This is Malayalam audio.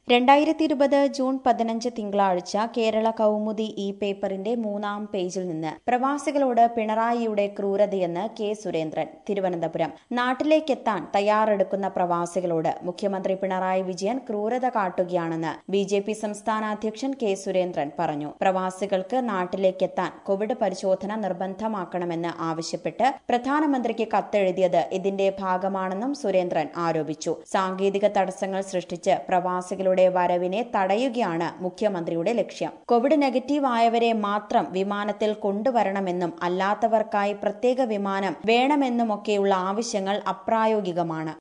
രണ്ടായിരത്തി ഇരുപത് ജൂൺ പതിനഞ്ച് തിങ്കളാഴ്ച കേരള കൗമുദി ഇ പേപ്പറിന്റെ മൂന്നാം പേജിൽ നിന്ന് പ്രവാസികളോട് പിണറായിയുടെ ക്രൂരതയെന്ന് കെ സുരേന്ദ്രൻ തിരുവനന്തപുരം നാട്ടിലേക്കെത്താൻ തയ്യാറെടുക്കുന്ന പ്രവാസികളോട് മുഖ്യമന്ത്രി പിണറായി വിജയൻ ക്രൂരത കാട്ടുകയാണെന്ന് ബി ജെ പി സംസ്ഥാന അധ്യക്ഷൻ കെ സുരേന്ദ്രൻ പറഞ്ഞു പ്രവാസികൾക്ക് നാട്ടിലേക്കെത്താൻ കോവിഡ് പരിശോധന നിർബന്ധമാക്കണമെന്ന് ആവശ്യപ്പെട്ട് പ്രധാനമന്ത്രിക്ക് കത്തെഴുതിയത് ഇതിന്റെ ഭാഗമാണെന്നും സുരേന്ദ്രൻ ആരോപിച്ചു സാങ്കേതിക തടസ്സങ്ങൾ സൃഷ്ടിച്ച് പ്രവാസികളുടെ വരവിനെ തടയുകയാണ് മുഖ്യമന്ത്രിയുടെ ലക്ഷ്യം കോവിഡ് നെഗറ്റീവ് ആയവരെ മാത്രം വിമാനത്തിൽ കൊണ്ടുവരണമെന്നും അല്ലാത്തവർക്കായി പ്രത്യേക വിമാനം വേണമെന്നുമൊക്കെയുള്ള ആവശ്യങ്ങൾ അപ്രായോഗികമാണ്